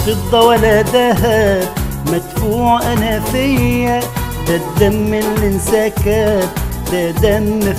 فضة ولا دهب مدفوع انا فيا ده الدم اللي انسكب ده دم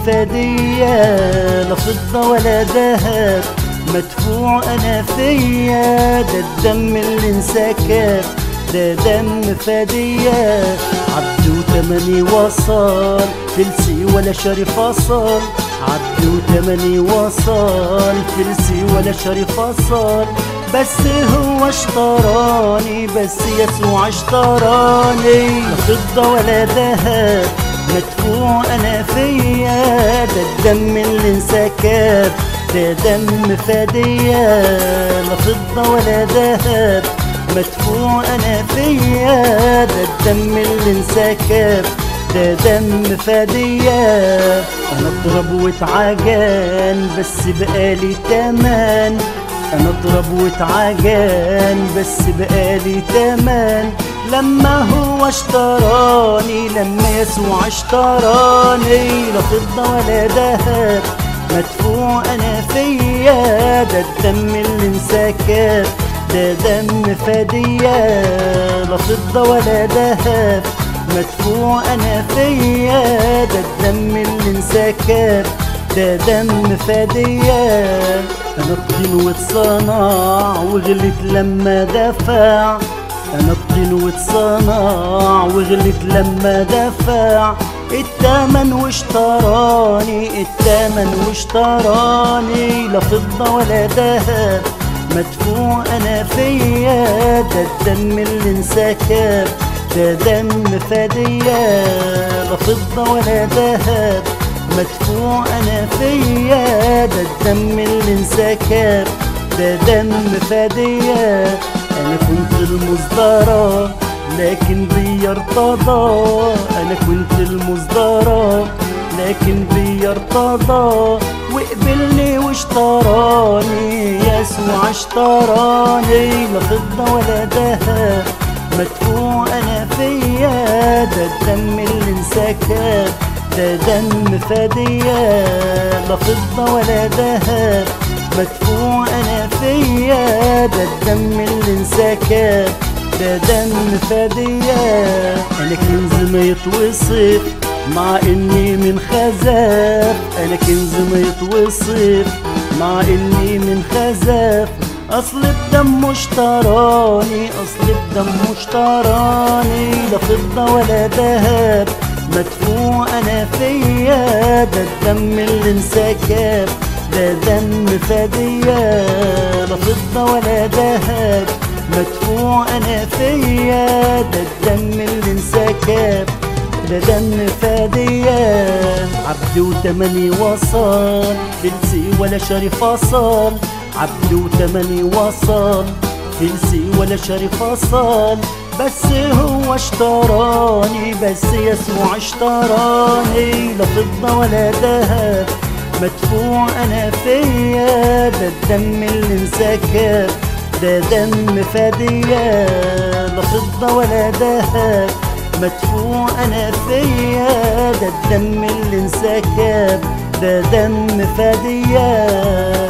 فدية لا فضة ولا دهب مدفوع انا فيا ده الدم اللي انسكب ده دم فدية عبد وتمني وصل فلسي ولا شاري فصل عبد وتمني وصل فلسي ولا شاري فصل بس هو اشتراني بس يسوع اشتراني لا فضة ولا ذهب مدفوع انا فيا ده الدم اللي انسكب ده دم فدية لا فضة ولا ذهب مدفوع انا فيا ده الدم اللي انسكب ده دم فدية انا اضرب واتعجن بس بقالي تمن انا اضرب واتعجن بس بقالي تمن لما هو اشتراني لما يسوع اشتراني لا فضة ولا دهب مدفوع انا فيا ده الدم اللي انسكب ده دم فدية لا فضة ولا دهب مدفوع انا فيا ده الدم اللي انسكب ده دم فدية انا الطين واتصنع وغلت لما دفع انا الطين واتصنع وغلت لما دفع التمن واشتراني التمن واشتراني لا فضة ولا دهب مدفوع انا فيا ده الدم اللي انسكب ده دم فدية لا فضة ولا ذهب مدفوع انا فيا ده الدم اللي انسكب ده دم فدية انا كنت المصدرة لكن بيا ارتضى انا كنت المصدرة لكن بيا ارتضى وقبلني واشتراني يسوع اشتراني لا فضة ولا ذهب مدفوع انا فيا ده الدم اللي انسكب ده دم فدية لا فضة ولا ذهب مدفوع انا فيا ده الدم اللي انسكب ده دم فدية انا كنز ما يتوصف مع اني من خزف انا كنز ما يتوصف مع اني من خزف اصل الدم اشتراني اصل الدم اشتراني لا فضة ولا ذهب مدفوع انا فيا ده الدم اللي انسكب ده دم فدية لا فضة ولا ذهب مدفوع انا فيا ده الدم اللي انسكب ده دم فدية عبد وتمني وصل فلسي ولا شاري فصل عبد وتمني وصل فلسي ولا شاري فصل بس هو اشتراني بس يسوع اشتراني لا فضة ولا ذهب مدفوع انا فيا ده الدم اللي انسكب ده دم فدية لا فضة ولا ذهب مدفوع انا فيا ده الدم اللي انسكب ده دم فدية